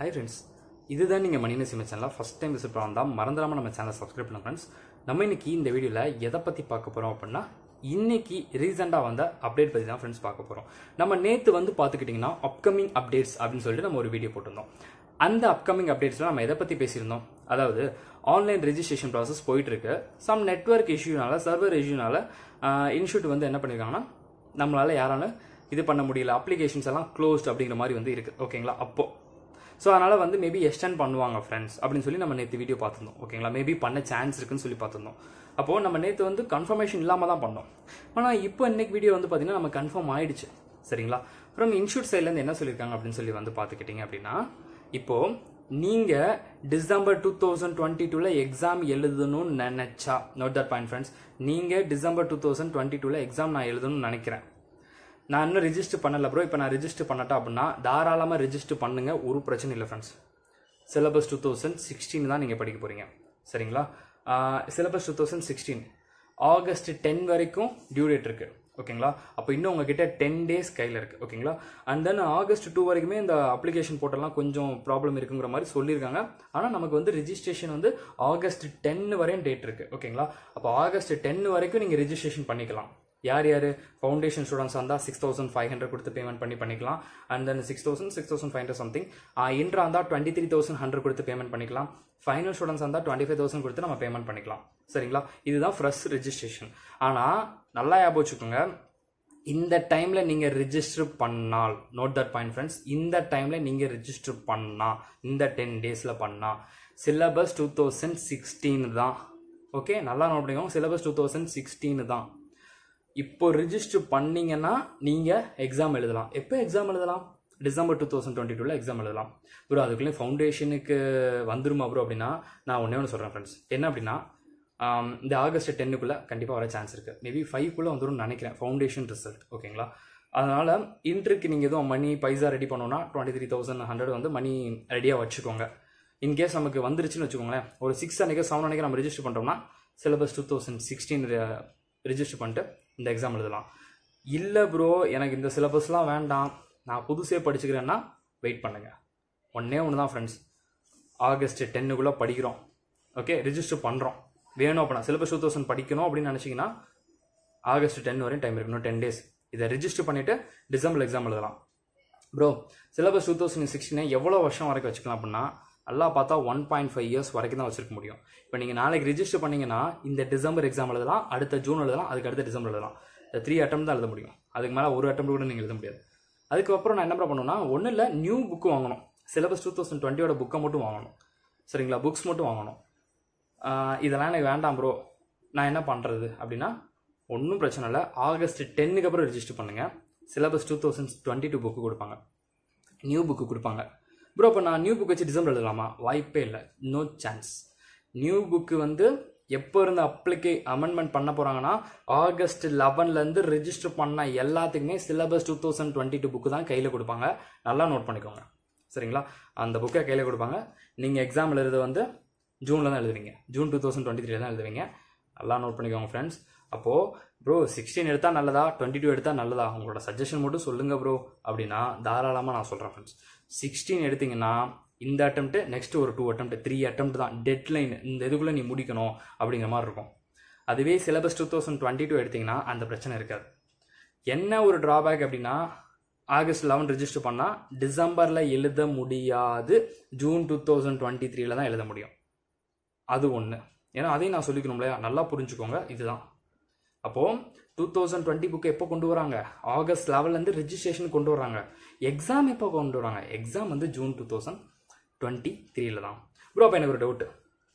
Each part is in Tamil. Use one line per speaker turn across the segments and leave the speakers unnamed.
ஹை ஃப்ரெண்ட்ஸ் இதுதான் நீங்கள் மணின சிம்ம சேனலில் ஃபஸ்ட் டைம் விசிட் பண்ண வந்தால் மறந்துடாமல் நம்ம சேனலை சப்ஸ்கிரைப் பண்ணுங்க ஃப்ரெண்ட்ஸ் நம்ம இன்னைக்கு இந்த வீடியோவில் எதை பற்றி பார்க்க போகிறோம் அப்படின்னா இன்னைக்கு ரீசெண்டாக வந்த அப்டேட் பற்றி தான் ஃப்ரெண்ட்ஸ் பார்க்க போகிறோம் நம்ம நேற்று வந்து பார்த்துக்கிட்டிங்கன்னா அப்கமிங் அப்டேட்ஸ் அப்படின்னு சொல்லிட்டு நம்ம ஒரு வீடியோ போட்டிருந்தோம் அந்த அப்கமிங் அப்டேட்ஸில் நம்ம எதை பற்றி பேசியிருந்தோம் அதாவது ஆன்லைன் ரெஜிஸ்ட்ரேஷன் ப்ராசஸ் போயிட்டு இருக்கு சம் நெட்ஒர்க் இஷ்யூனால சர்வர் இஷ்யூனால இன்ஸ்டியூட் வந்து என்ன பண்ணியிருக்காங்கன்னா நம்மளால யாரால இது பண்ண முடியல அப்ளிகேஷன்ஸ் எல்லாம் க்ளோஸ்ட் அப்படிங்கிற மாதிரி வந்து இருக்கு ஓகேங்களா அப்போ ஸோ அதனால வந்து மேபி எக்ஸ்டெண்ட் பண்ணுவாங்க ஃப்ரெண்ட்ஸ் அப்படின்னு சொல்லி நம்ம நேற்று வீடியோ பார்த்துருந்தோம் ஓகேங்களா மேபி பண்ண சான்ஸ் இருக்குன்னு சொல்லி பார்த்துருந்தோம் அப்போ நம்ம நேற்று வந்து கன்ஃபர்மேஷன் இல்லாமல் தான் பண்ணோம் ஆனால் இப்போ இன்னைக்கு வீடியோ வந்து பார்த்தீங்கன்னா நம்ம கன்ஃபார்ம் ஆயிடுச்சு சரிங்களா அப்புறம் இன்ஸ்டியூட் சைட்லேருந்து என்ன சொல்லியிருக்காங்க அப்படின்னு சொல்லி வந்து பார்த்துக்கிட்டிங்க அப்படின்னா இப்போ நீங்க டிசம்பர் டூ தௌசண்ட் டுவெண்ட்டி டூல எக்ஸாம் எழுதணும்னு நினைச்சா நோட் தட் பாயிண்ட் ஃப்ரெண்ட்ஸ் நீங்க டிசம்பர் டூ தௌசண்ட் டுவெண்ட்டி டூல எக்ஸாம் நான் எழுதணும்னு நினைக்கிறேன் நான் இன்னும் ரிஜிஸ்டர் பண்ணல ப்ரோ இப்போ நான் ரிஜிஸ்டர் பண்ணட்டா அப்படின்னா தாராளமாக ரிஜிஸ்டர் பண்ணுங்க ஒரு பிரச்சனை இல்லை friends syllabus two thousand sixteen தான் நீங்கள் படிக்க போறீங்க சரிங்களா syllabus two thousand sixteen August ten வரைக்கும் டியூ டேட் இருக்கு ஓகேங்களா அப்போ இன்னும் உங்ககிட்ட டென் டேஸ் கையில் இருக்கு ஓகேங்களா அண்ட் தென் ஆகஸ்ட் டூ வரைக்குமே இந்த அப்ளிகேஷன் போர்ட்டெல்லாம் கொஞ்சம் ப்ராப்ளம் இருக்குங்கிற மாதிரி சொல்லியிருக்காங்க ஆனால் நமக்கு வந்து ரிஜிஸ்ட்ரேஷன் வந்து ஆகஸ்ட் டென் வரையும் டேட் இருக்கு ஓகேங்களா அப்போ ஆகஸ்ட் டென் வரைக்கும் நீங்கள் ரிஜிஸ்ட்ரேஷன் பண்ணிக்கலாம் யார் யார் ஃபவுண்டேஷன் ஸ்டூடெண்ட்ஸ் இருந்தால் சிக்ஸ் தௌசண்ட் ஃபைவ் ஹண்ட்ரட் கொடுத்து பேமெண்ட் பண்ணி பண்ணிக்கலாம் and then six thousand six thousand five hundred something inter இருந்தால் டுவெண்ட்டி த்ரீ தௌசண்ட் ஹண்ட்ரட் கொடுத்து பேமெண்ட் பண்ணிக்கலாம் ஃபைனல் ஸ்டூடெண்ட்ஸ் இருந்தால் டுவெண்ட்டி ஃபைவ் தௌசண்ட் கொடுத்து நம்ம பேமெண்ட் பண்ணிக்கலாம் சரிங்களா இதுதான் ஃப்ரெஷ் ரிஜிஸ்ட்ரேஷன் ஆனால் நல்லா ஞாபகம் வச்சுக்கோங்க இந்த டைம்ல நீங்க ரிஜிஸ்டர் பண்ணால் நோட் தட் பாயிண்ட் ஃப்ரெண்ட்ஸ் இந்த டைம்ல நீங்க ரிஜிஸ்டர் பண்ணா இந்த டென் டேஸ்ல பண்ணா சிலபஸ் டூ தௌசண்ட் சிக்ஸ்டீன் தான் ஓகே நல்லா நோட் பண்ணிக்கோங்க சிலபஸ் டூ தௌசண்ட் சிக்ஸ்டீன் தான் இப்போ ரிஜிஸ்டர் பண்ணீங்கன்னா நீங்க எக்ஸாம் எழுதலாம் எப்போ எக்ஸாம் எழுதலாம் டிசம்பர் டூ தௌசண்ட் டுவெண்ட்டி டூவில் எக்ஸாம் எழுதலாம் ப்ரோ அதுக்குள்ளே ஃபவுண்டேஷனுக்கு வந்துருமா ப்ரோ அப்படின்னா நான் ஒன்றே ஒன்று சொல்கிறேன் ஃப்ரெண்ட்ஸ் என்ன அப்படின்னா ஆம், இந்த ஆகஸ்ட் டென்னுக்குள்ளே கண்டிப்பாக வர சான்ஸ் இருக்குது மேபி ஃபைவ்க்குள்ளே வந்துடும் நினைக்கிறேன் ஃபவுண்டேஷன் ரிசல்ட் ஓகேங்களா அதனால் இன்ட்ருக்கு நீங்கள் எதுவும் மணி பைசா ரெடி பண்ணோன்னா டுவெண்ட்டி த்ரீ தௌசண்ட் ஹண்ட்ரட் வந்து மணி ரெடியாக வச்சுக்கோங்க இன்கேஸ் நமக்கு வந்துருச்சுன்னு வச்சுக்கோங்களேன் ஒரு சிக்ஸ் அன்னைக்கு செவன் அன்னைக்கு நம்ம ரிஜிஸ்டர் பண்ணுறோம்னா syllabus two thousand sixteen register பண்ணிட்டு இந்த எக்ஸாம் எழுதலாம் இல்லை ப்ரோ எனக்கு இந்த சிலபஸ்லாம் வேண்டாம் நான் புதுசே படிச்சுக்கிறேன்னா வெயிட் பண்ணுங்க ஒன்றே ஒன்று தான் ஃப்ரெண்ட்ஸ் ஆகஸ்ட் டென்னுக்குள்ளே படிக்கிறோம் ஓகே ரிஜிஸ்டர் பண்ணுறோம் வேணும் அப்படின்னா சிலபஸ் டூ தௌசண்ட் படிக்கணும் அப்படின்னு நினச்சிங்கன்னா ஆகஸ்ட் டென் வரையும் டைம் இருக்கணும் டென் டேஸ் இதை ரிஜிஸ்டர் பண்ணிவிட்டு டிசம்பர் எக்ஸாம் எழுதலாம் ப்ரோ சிலபஸ் டூ தௌசண்ட் சிக்ஸ்டீனை எவ்வளோ வருஷம் வரைக்கும் வச்சுக்கலாம் அப்படின்னா நல்லா பார்த்தா ஒன் பாயிண்ட் ஃபைவ் இயர்ஸ் வரைக்கும் தான் வச்சிருக்க முடியும் இப்போ நீங்கள் நாளைக்கு ரிஜிஸ்டர் பண்ணீங்கன்னா இந்த டிசம்பர் எக்ஸாம் எழுதலாம் அடுத்த ஜூன் எழுதலாம் அதுக்கு அடுத்த டிசம்பர் எழுதலாம் இந்த த்ரீ அட்டம் தான் எழுத முடியும் அதுக்கு மேலே ஒரு அட்டம் கூட நீங்கள் எழுத முடியாது அதுக்கப்புறம் நான் என்ன பண்ணணும்னா ஒன்றும் இல்லை நியூ புக்கு வாங்கணும் சிலபஸ் டூ தௌசண்ட் டுவெண்ட்டியோட புக்கை மட்டும் வாங்கணும் சரிங்களா புக்ஸ் மட்டும் வாங்கணும் ஆஹ் இதெல்லாம் எனக்கு வேண்டாம் ப்ரோ நான் என்ன பண்ணுறது அப்படின்னா ஒன்றும் பிரச்சனை இல்லை ஆகஸ்ட் டென்னுக்கு அப்புறம் ரிஜிஸ்டர் பண்ணுங்கள் syllabus two thousand twenty two book கொடுப்பாங்க நியூ புக்கு கொடுப்பாங்க ப்ரோ இப்போ நான் நியூ புக் வச்சு டிசம்பர் எழுதலாமா வாய்ப்பே இல்லை நோ சான்ஸ் நியூ புக்கு வந்து எப்போ இருந்து அப்ளிகே அமெண்ட்மெண்ட் பண்ண போகிறாங்கன்னா ஆகஸ்ட் லெவன்லேருந்து ரெஜிஸ்டர் பண்ண எல்லாத்துக்குமே syllabus two thousand twenty two book தான் கையில் கொடுப்பாங்க நல்லா நோட் பண்ணிக்கோங்க சரிங்களா அந்த புக்கை கையில் கொடுப்பாங்க நீங்கள் எக்ஸாம் எழுதுறது வந்து ஜூனில் தான் எழுதுவீங்க ஜூன் டூ தௌசண்ட் டுவெண்ட்டி த்ரீல தான் எழுதுவீங்க நல்லா நோட் பண்ணிக்கோங்க ஃப்ரெண்ட்ஸ் அப்போது ப்ரோ சிக்ஸ்டீன் எடுத்தால் நல்லதா டுவெண்ட்டி டூ எடுத்தால் நல்லதா உங்களோட சஜஷன் மட்டும் சொல்லுங்கள் ப்ரோ அப்படின்னா தாராளமாக நான் சொல்கிறேன் ஃப்ரெண்ட்ஸ் சிக்ஸ்டீன் எடுத்தீங்கன்னா இந்த அட்டம்ப்ட் நெக்ஸ்ட் ஒரு டூ அட்டம்ப்ட் த்ரீ அட்டம்ப்ட் தான் டெட்லைன் இந்த இதுக்குள்ளே நீ முடிக்கணும் அப்படிங்கிற மாதிரி இருக்கும் அதுவே syllabus two thousand twenty two எடுத்தீங்கன்னா அந்த பிரச்சனை இருக்காது என்ன ஒரு டிராபேக் அப்படின்னா ஆகஸ்ட் லெவன் ரிஜிஸ்டர் பண்ணால் டிசம்பரில் எழுத முடியாது ஜூன் டூ தௌசண்ட் டுவெண்ட்டி த்ரீல தான் எழுத முடியும் அது ஒன்று ஏன்னா அதையும் நான் சொல்லிக்கணும் இல்லையா நல்லா புரிஞ்சுக்கோங்க இதுதான் அப்போது டூ தௌசண்ட் டுவெண்ட்டி புக்கு எப்போ கொண்டு வராங்க ஆகஸ்ட் லெவல்லேருந்து ரெஜிஸ்ட்ரேஷன் கொண்டு வராங்க எக்ஸாம் எப்போ கொண்டு வராங்க எக்ஸாம் வந்து ஜூன் டூ தௌசண்ட் டுவெண்ட்டி த்ரீல தான் ப்ரோ அப்போ எனக்கு ஒரு doubt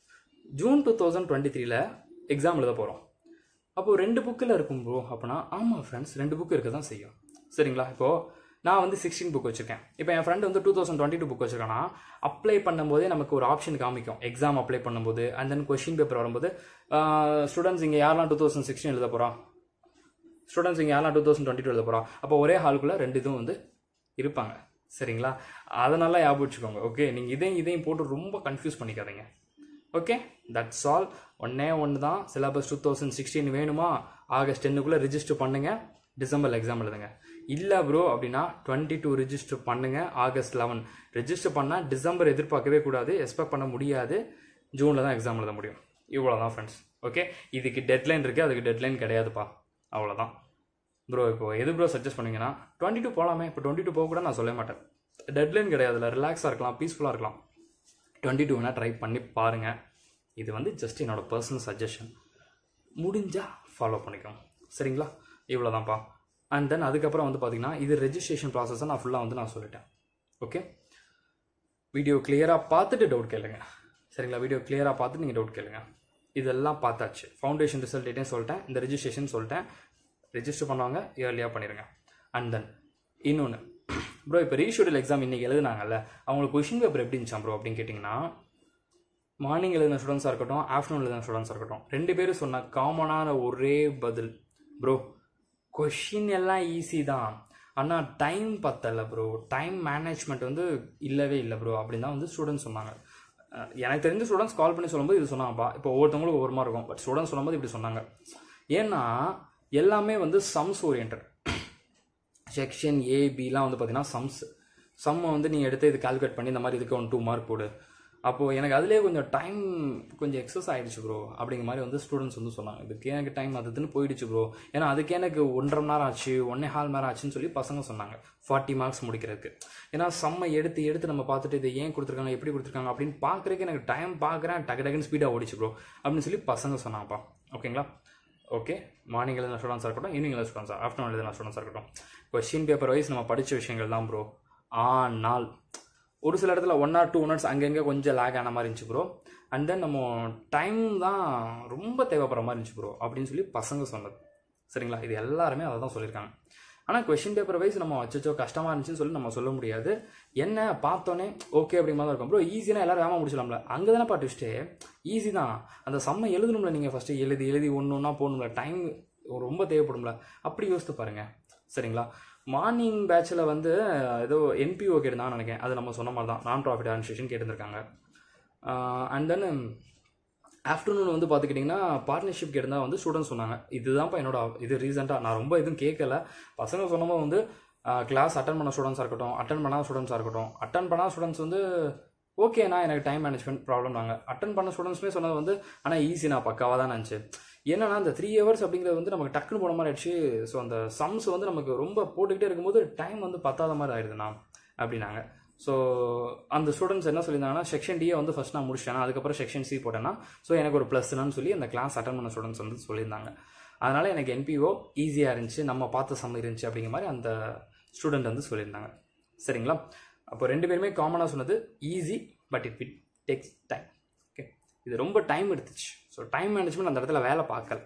June two thousand twenty த்ரீல எக்ஸாம் எழுத போகிறோம் அப்போது ரெண்டு புக்கில் இருக்கும் ப்ரோ அப்படின்னா ஆமாம் ஃப்ரெண்ட்ஸ் ரெண்டு புக்கு இருக்க தான் செய்யும் சரிங்களா இப்போது நான் வந்து சிக்ஸ்டீன் புக் வச்சிருக்கேன் இப்போ என் ஃப்ரெண்ட் வந்து two thousand twenty two book வச்சிருக்கானா அப்ளை பண்ணும்போதே நமக்கு ஒரு ஆப்ஷன் காமிக்கும் எக்ஸாம் அப்ளை பண்ணும்போது அண்ட் தென் கொஷின் பேப்பர் வரும்போது ஸ்டூடெண்ட்ஸ் இங்கே யாரெல்லாம் டூ தௌசண்ட் சிக்ஸ்டீன் எழுத போகிறோம் ஸ்டூடெண்ட்ஸ் இங்கே யாரெல்லாம் டூ தௌசண்ட் டுவெண்ட்டி டூ எழுத போகிறோம் அப்போ ஒரே ஹாலுக்குள்ளே ரெண்டு இதுவும் வந்து இருப்பாங்க சரிங்களா அதனால ஞாபகம் வச்சுக்கோங்க ஓகே நீங்கள் இதையும் இதையும் போட்டு ரொம்ப கன்ஃபியூஸ் பண்ணிக்காதீங்க ஓகே தட்ஸ் ஆல் ஒன்னே ஒன்று தான் சிலபஸ் டூ தௌசண்ட் சிக்ஸ்டீன் வேணுமா ஆகஸ்ட் டென்னுக்குள்ளே ரிஜிஸ்டர் பண்ணுங்க டிசம்பர் எக்ஸாம் எழுதுங்க இல்லை ப்ரோ அப்படின்னா டுவெண்ட்டி டூ ரிஜிஸ்டர் பண்ணுங்க ஆகஸ்ட் லெவன் ரெஜிஸ்டர் பண்ணால் டிசம்பர் எதிர்பார்க்கவே கூடாது எக்ஸ்பெக்ட் பண்ண முடியாது ஜூனில் தான் எக்ஸாம் எழுத முடியும் இவ்வளோ தான் ஃப்ரெண்ட்ஸ் ஓகே இதுக்கு டெட்லைன் இருக்குது அதுக்கு டெட்லைன் கிடையாதுப்பா அவ்வளோதான் ப்ரோ இப்போ எது ப்ரோ சஜஸ்ட் பண்ணீங்கன்னா டுவெண்ட்டி டூ போகலாமே இப்போ டுவெண்ட்டி டூ போக கூட நான் சொல்ல மாட்டேன் டெட்லைன் கிடையாதுல ரிலாக்ஸாக இருக்கலாம் பீஸ்ஃபுல்லாக இருக்கலாம் டுவெண்ட்டி டூ வேணால் ட்ரை பண்ணி பாருங்கள் இது வந்து ஜஸ்ட் என்னோட பர்சனல் சஜஷன் முடிஞ்சால் ஃபாலோ பண்ணிக்கோங்க சரிங்களா இவ்வளோதான்ப்பா அண்ட் தென் அதுக்கப்புறம் வந்து பார்த்தீங்கன்னா இது ரெஜிஸ்ட்ரேஷன் ப்ராசஸை நான் ஃபுல்லாக வந்து நான் சொல்லிட்டேன் ஓகே வீடியோ கிளியராக பார்த்துட்டு டவுட் கேளுங்க சரிங்களா வீடியோ கிளியராக பார்த்துட்டு நீங்கள் டவுட் கேளுங்க இதெல்லாம் பார்த்தாச்சு ஃபவுண்டேஷன் ரிசல்ட் டேட்டையும் சொல்லிட்டேன் இந்த ரெஜிஸ்ட்ரேஷன் சொல்லிட்டேன் ரெஜிஸ்டர் பண்ணுவாங்க இயர்லியாக பண்ணிடுங்க அண்ட் தென் இன்னொன்று ப்ரோ இப்போ ரீஷெடியூல் எக்ஸாம் இன்றைக்கி எழுதுனாங்கல்ல அவங்களுக்கு கொஷின் பேப்பர் எப்படி இருந்துச்சா ப்ரோ அப்படின்னு கேட்டிங்கன்னா மார்னிங் எழுதின ஸ்டூடெண்ட்ஸாக இருக்கட்டும் ஆஃப்டர்நூன் எழுதின ஸ்டூடெண்ட்ஸாக இருக்கட்டும் ரெண்டு பேரும் சொன்ன காமனான ஒரே பதில் ப்ரோ கொஷின் எல்லாம் ஈஸி தான் ஆனால் டைம் பத்தல ப்ரோ டைம் மேனேஜ்மெண்ட் வந்து இல்லவே இல்லை ப்ரோ அப்படின்னு தான் வந்து ஸ்டூடெண்ட்ஸ் சொன்னாங்க அஹ் எனக்கு தெரிஞ்ச ஸ்டூடெண்ட்ஸ் கால் பண்ணி சொல்லும்போது இது சொன்னாங்கப்பா இப்போ ஒவ்வொருத்தவங்களுக்கு ஒவ்வொரு மாதிரி இருக்கும் பட் ஸ்டூடெண்ட்ஸ் சொல்லும்போது இப்படி சொன்னாங்க ஏன்னா எல்லாமே வந்து சம்ஸ் ஓரியன்ட் செக்ஷன் ஏ பிலாம் வந்து பார்த்தீங்கன்னா சம்ஸ் சம்மை வந்து நீங்கள் எடுத்து இது கால்குலேட் பண்ணி இந்த மாதிரி இதுக்கு ஒன் டூ மார்க் போடு அப்போது எனக்கு அதுலேயே கொஞ்சம் டைம் கொஞ்சம் எக்ஸஸ் ஆகிடுச்சு ப்ரோ அப்படிங்கிற மாதிரி வந்து ஸ்டூடெண்ட்ஸ் வந்து சொன்னாங்க இதுக்கு எனக்கு டைம் அது இதுன்னு போயிடுச்சு ப்ரோ ஏன்னா அதுக்கு எனக்கு ஒன்றரை மணி நேரம் ஆச்சு ஒன்னே ஹால் நேரம் ஆச்சுன்னு சொல்லி பசங்க சொன்னாங்க ஃபார்ட்டி மார்க்ஸ் முடிக்கிறதுக்கு ஏன்னா செம்ம எடுத்து எடுத்து நம்ம பார்த்துட்டு இதை ஏன் கொடுத்துருக்காங்க எப்படி கொடுத்துருக்காங்க அப்படின்னு பார்க்குறதுக்கு எனக்கு டைம் பார்க்குறேன் டக்கு டக்குன்னு ஸ்பீடாக ஓடிச்சு ப்ரோ அப்படின்னு சொல்லி பசங்க சொன்னாங்கப்பா ஓகேங்களா ஓகே மார்னிங் எழுதின ஸ்டூடெண்ட்ஸாக இருக்கட்டும் ஈவினிங் எழுதின ஸ்டூடெண்ட்ஸாக ஆஃப்டர்நூன் எழுதின ஸ்டூடெண்ட்ஸாக இருக்கட்டும் கொஷின் பேப்பர் வைஸ் நம்ம படித்த விஷயங்கள் தான் ப்ரோ ஆனால் ஒரு சில இடத்துல ஒன் ஆர் டூ மினிட்ஸ் அங்கங்கே கொஞ்சம் லேக் ஆன மாதிரி இருந்துச்சு ப்ரோ அண்ட் தென் நம்ம டைம் தான் ரொம்ப தேவைப்படுற மாதிரி இருந்துச்சு ப்ரோ அப்படின்னு சொல்லி பசங்க சொன்னது சரிங்களா இது எல்லாருமே அதை தான் சொல்லியிருக்காங்க ஆனால் கொஷின் பேப்பர் வைஸ் நம்ம அச்சோ கஷ்டமாக இருந்துச்சுன்னு சொல்லி நம்ம சொல்ல முடியாது என்ன பார்த்தோன்னே ஓகே அப்படிங்கிற மாதிரி இருக்கும் ப்ரோ ஈஸியாக எல்லாரும் வேமா முடிச்சலாம்ல அங்கே தானே பாட்டுச்சுட்டு ஈஸி தான் அந்த செம்ம எழுதணும்ல நீங்கள் ஃபஸ்ட்டு எழுதி எழுதி ஒன்று ஒன்றா போகணும்ல டைம் ரொம்ப தேவைப்படும்ல அப்படி யோசித்து பாருங்க சரிங்களா மார்னிங் பேட்சில் வந்து ஏதோ என்பிஓ கேட்டுதான் நினைக்கிறேன் அது நம்ம சொன்ன மாதிரி தான் நான் ப்ராஃபிட் அட்மினிஸ்ட்ரேஷன் கேட்டிருந்திருக்காங்க அண்ட் தென் ஆஃப்டர்நூன் வந்து பார்த்துக்கிட்டிங்கன்னா பார்ட்னர்ஷிப் கேட்டிருந்தா வந்து ஸ்டூடெண்ட்ஸ் சொன்னாங்க இதுதான்ப்பா என்னோட இது ரீசெண்டாக நான் ரொம்ப எதுவும் கேட்கல பசங்க சொன்னபோது வந்து கிளாஸ் அட்டன் பண்ண ஸ்டூடெண்ட்ஸாக இருக்கட்டும் அட்டன் பண்ணாத ஸ்டூடெண்ட்ஸாக இருக்கட்டும் அட்டன் பண்ணாத ஸ்டூடெண்ட்ஸ் வந்து ஓகேண்ணா எனக்கு டைம் மேனேஜ்மெண்ட் ப்ராப்ளம் நாங்கள் அட்டன் பண்ண ஸ்டூடெண்ட்ஸுமே சொன்னது வந்து ஆனால் ஈஸி நான் பக்காவாக தான் நினச்சி என்னன்னா இந்த த்ரீ ஹவர்ஸ் அப்படிங்கிறது வந்து நமக்கு டக்குன்னு போன மாதிரி ஆயிடுச்சு ஸோ அந்த சம்ஸ் வந்து நமக்கு ரொம்ப போட்டுக்கிட்டே இருக்கும்போது டைம் வந்து பத்தாத மாதிரி ஆயிடுதுண்ணா அப்படின்னாங்க ஸோ அந்த ஸ்டூடெண்ட்ஸ் என்ன சொல்லியிருந்தாங்கன்னா செக்ஷன் டியை வந்து ஃபஸ்ட் நான் முடிச்சிட்டேன் அதுக்கப்புறம் செக்ஷன் சி போட்டேன்னா ஸோ எனக்கு ஒரு ப்ளஸ்னு சொல்லி அந்த கிளாஸ் அட்டன் பண்ண ஸ்டூடெண்ட்ஸ் வந்து சொல்லியிருந்தாங்க அதனால் எனக்கு என்பிஓ ஈஸியாக இருந்துச்சு நம்ம பார்த்த சம் இருந்துச்சு அப்படிங்கிற மாதிரி அந்த ஸ்டூடெண்ட் வந்து சொல்லியிருந்தாங்க சரிங்களா அப்போ ரெண்டு பேருமே காமனாக சொன்னது easy but it it takes time okay இது ரொம்ப டைம் எடுத்துச்சு ஸோ டைம் மேனேஜ்மெண்ட் அந்த இடத்துல வேலை பார்க்கல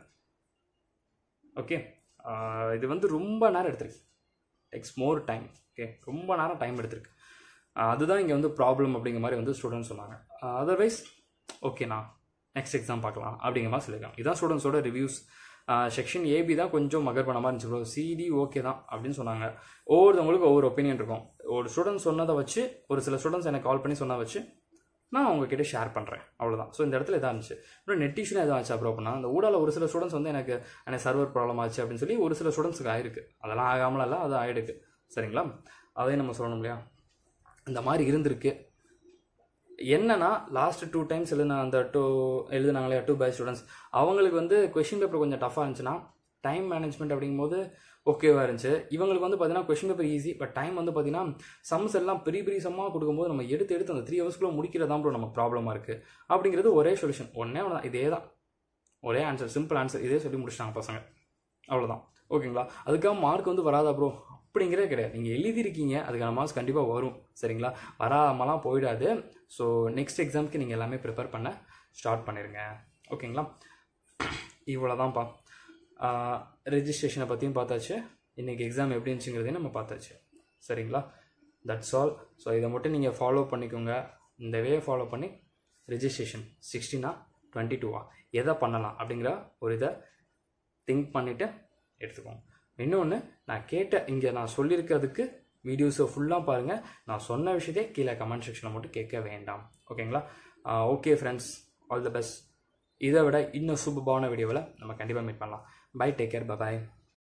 ஓகே இது வந்து ரொம்ப நேரம் எடுத்திருக்கு டெக்ஸ் மோர் டைம் ஓகே ரொம்ப நேரம் டைம் எடுத்திருக்கு ஆஹ் அதுதான் இங்கே வந்து ப்ராப்ளம் அப்படிங்கிற மாதிரி வந்து ஸ்டூடெண்ட்ஸ் சொன்னாங்க அதர்வைஸ் ஓகேண்ணா நெக்ஸ்ட் எக்ஸாம் பார்க்கலாம் அப்படிங்கிற மாதிரி சொல்லியிருக்காங்க இதான் ஸ்டூடெண்ட்ஸோட ரிவ்யூஸ் செக்ஷன் ஏபி தான் கொஞ்சம் மகர் பண்ண மாதிரி இருந்துச்சு ப்ரோ சிடி ஓகே தான் அப்படின்னு சொன்னாங்க ஒவ்வொருத்தவங்களுக்கு ஒவ்வொரு ஒப்பீனியன் இருக்கும் ஒரு ஸ்டூடெண்ட் சொன்னதை வச்சு ஒரு சில ஸ்டூடெண்ட்ஸ் எனக்கு கால் பண்ணி சொன்னதை வச்சு நான் உங்ககிட்ட ஷேர் பண்ணுறேன் அவ்வளோதான் ஸோ இந்த இடத்துல இதாக இருந்துச்சு அப்புறம் நெட் இஷ்யூ எதாவது ஆச்சு அப்புறம் அப்படின்னா அந்த ஊடால ஒரு சில ஸ்டூடெண்ட்ஸ் வந்து எனக்கு எனக்கு சர்வர் ப்ராப்ளம் ஆச்சு அப்படின்னு சொல்லி ஒரு சில ஸ்டூடெண்ட்ஸுக்கு ஆயிருக்கு அதெல்லாம் ஆகாமலாம் இல்லை அது ஆயிடுக்கு சரிங்களா அதையும் நம்ம சொல்லணும் இல்லையா இந்த மாதிரி இருந்திருக்கு என்னன்னா லாஸ்ட் டூ டைம்ஸ் எழுதின அந்த டூ எழுதுனாங்களே டூ பை ஸ்டூடெண்ட்ஸ் அவங்களுக்கு வந்து கொஷின் பேப்பர் கொஞ்சம் டஃபாக இருந்துச்சுன்னா டைம் மேனேஜ்மெண்ட் அப்படிங்கும்போது ஓகேவா இருந்துச்சு இவங்களுக்கு வந்து பார்த்தீங்கன்னா question paper easy but time வந்து பார்த்தீங்கன்னா சம்ஸ் எல்லாம் பெரிய பெரிய சம்மாக கொடுக்கும்போது நம்ம எடுத்து எடுத்து அந்த த்ரீ ஹவர்ஸ்க்குள்ள முடிக்கிறதான் ப்ரோ நமக்கு ப்ராப்ளமாக இருக்குது அப்படிங்கிறது ஒரே சொல்யூஷன் ஒன்றே ஒன்று தான் இதே தான் ஒரே ஆன்சர் சிம்பிள் ஆன்சர் இதே சொல்லி முடிச்சிட்டாங்க பசங்க அவ்வளோதான் ஓகேங்களா அதுக்காக மார்க் வந்து வராதா ப்ரோ அப்படிங்கிறதே கிடையாது நீங்கள் எழுதியிருக்கீங்க அதுக்கான மார்க்ஸ் கண்டிப்பாக வரும் சரிங்களா வராமலாம் போயிடாது ஸோ நெக்ஸ்ட் எக்ஸாமுக்கு நீங்கள் எல்லாமே ப்ரிப்பேர் பண்ண ஸ்டார்ட் பண்ணிடுங்க ஓகேங்களா இவ்வளோதான்ப்பா ரெஜிஸ்ட்ரேஷனை பற்றியும் பார்த்தாச்சு இன்றைக்கி எக்ஸாம் எப்படி இருந்துச்சுங்கிறதையும் நம்ம பார்த்தாச்சு சரிங்களா தட்ஸ் ஆல் ஸோ இதை மட்டும் நீங்கள் ஃபாலோ பண்ணிக்கோங்க இந்த வே ஃபாலோ பண்ணி ரெஜிஸ்ட்ரேஷன் சிக்ஸ்டீனா டுவெண்ட்டி டூவா எதை பண்ணலாம் அப்படிங்கிற ஒரு இதை திங்க் பண்ணிவிட்டு எடுத்துக்கோங்க இன்னொன்று நான் கேட்ட இங்கே நான் சொல்லியிருக்கிறதுக்கு வீடியோஸை ஃபுல்லாக பாருங்கள் நான் சொன்ன விஷயத்தை கீழே கமெண்ட் செக்ஷனில் மட்டும் கேட்க வேண்டாம் ஓகேங்களா okay friends all the best இதை விட இன்னும் சூப்பரான வீடியோவில் நம்ம கண்டிப்பாக மீட் பண்ணலாம் பை டேக் கேர் பபாய்